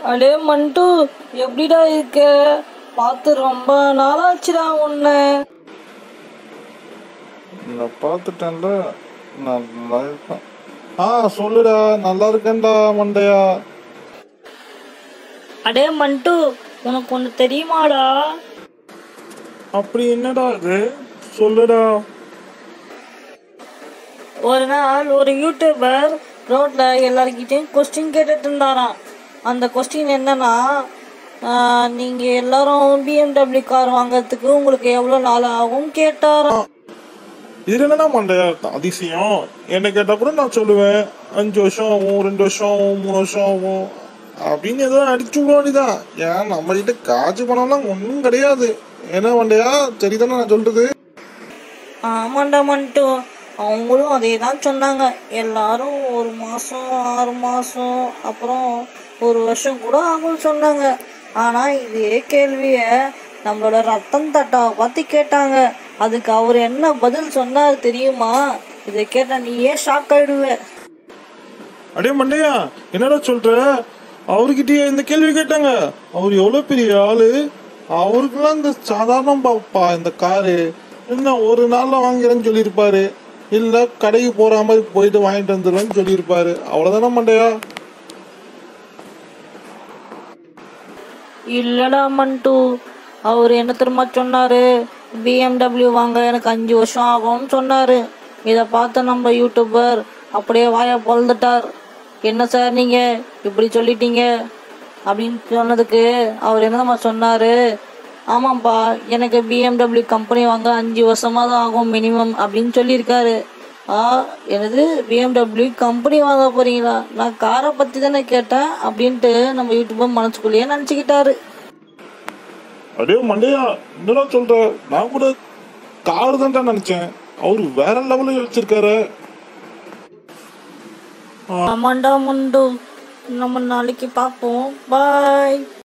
அடே மண்டு எப்படிடா இருக்க பார்த்து ரொம்ப நாளாச்சுடா உன்னை நான் பார்த்துட்டேன்ல நல்லா இருக்கேன் ஆ சொல்லுடா நல்லா இருக்கேன்டா மண்டையா அடே மண்டு உனக்கு ஒன்று தெரியுமாடா அப்படி என்னடா இது சொல்லுடா ஒரு நாள் ஒரு யூடியூபர் ரோட்ல எல்லார்கிட்டயும் கொஸ்டின் கேட்டுட்டு இருந்தாராம் அந்த கொஸ்டின் என்னன்னா ஆஹ், நீங்க எல்லாரும் பிஎம்டபிள்யூ கார் வாங்குறதுக்கு உங்களுக்கு எவ்வளவு நாள் ஆகும் கேட்டாராம் இது என்னடா மண்டையா அதிசயம் என்ன கேட்டா கூட நான் சொல்லுவேன் அஞ்சு வருஷம் ஆகும் ரெண்டு வருஷம் ஆகும் மூணு வருஷம் ஆகும் அப்படின்னு ஏதோ அடிச்சு விட வேண்டியதான் ஏன் நம்ம கிட்ட காசு பணம்லாம் ஒன்றும் கிடையாது என்ன மண்டையா சரிதானே நான் சொல்றது ஆமாண்டா மண்டு அவங்களும் அதே தான் சொன்னாங்க எல்லாரும் ஒரு மாசம் ஆறு மாசம் அப்புறம் ஒரு வருஷம் கூட ஆகும்னு சொன்னாங்க ஆனா இதே கேள்விய நம்மளோட ரத்தன் தட்டாவை பார்த்து கேட்டாங்க அதுக்கு அவர் என்ன பதில் சொன்னார் தெரியுமா இதை கேட்டா நீயே ஷாக் ஆயிடுவ அடே மண்டையா என்னடா சொல்ற அவர்கிட்டயே இந்த கேள்வி கேட்டாங்க அவர் எவ்வளவு பெரிய ஆளு அவருக்குலாம் இந்த சாதாரணம் பாப்பா இந்த காரு என்ன ஒரு நாள்ல வாங்கிறேன்னு சொல்லியிருப்பாரு இல்ல கடைக்கு போற மாதிரி போயிட்டு வாங்கிட்டு வந்துருவேன்னு சொல்லியிருப்பாரு அவ்வளவுதானே மண்டையா இல்லடா மண்டு அவர் என்ன தெரியுமா சொன்னாரு பிஎம்டபிள்யூ வாங்க எனக்கு அஞ்சு வருஷம் ஆகும்னு சொன்னாரு இதை பார்த்த நம்ம யூடியூபர் அப்படியே வாயை பொழுதுட்டார் என்ன சார் நீங்க இப்படி சொல்லிட்டீங்க அப்படின்னு சொன்னதுக்கு அவர் என்னமா சொன்னாரு ஆமாப்பா எனக்கு பிஎம்டபிள்யூ கம்பெனி வாங்க அஞ்சு வருஷமா தான் ஆகும் மினிமம் அப்படின்னு சொல்லியிருக்காரு ஆ எனது பிஎம்டபிள்யூ கம்பெனி வாங்க போறீங்களா நான் காரை பத்தி தானே கேட்டேன் அப்படின்ட்டு நம்ம யூடியூபர் மனசுக்குள்ளேயே நினச்சிக்கிட்டாரு அடே மண்டையா என்னடா சொல்ற நான் கூட கார் தான்டா நினைச்சேன் அவரு வேற லெவல்ல யோசிச்சிருக்காரு ஆமாண்டா முண்டு நம்ம நாளைக்கு பார்ப்போம் பாய்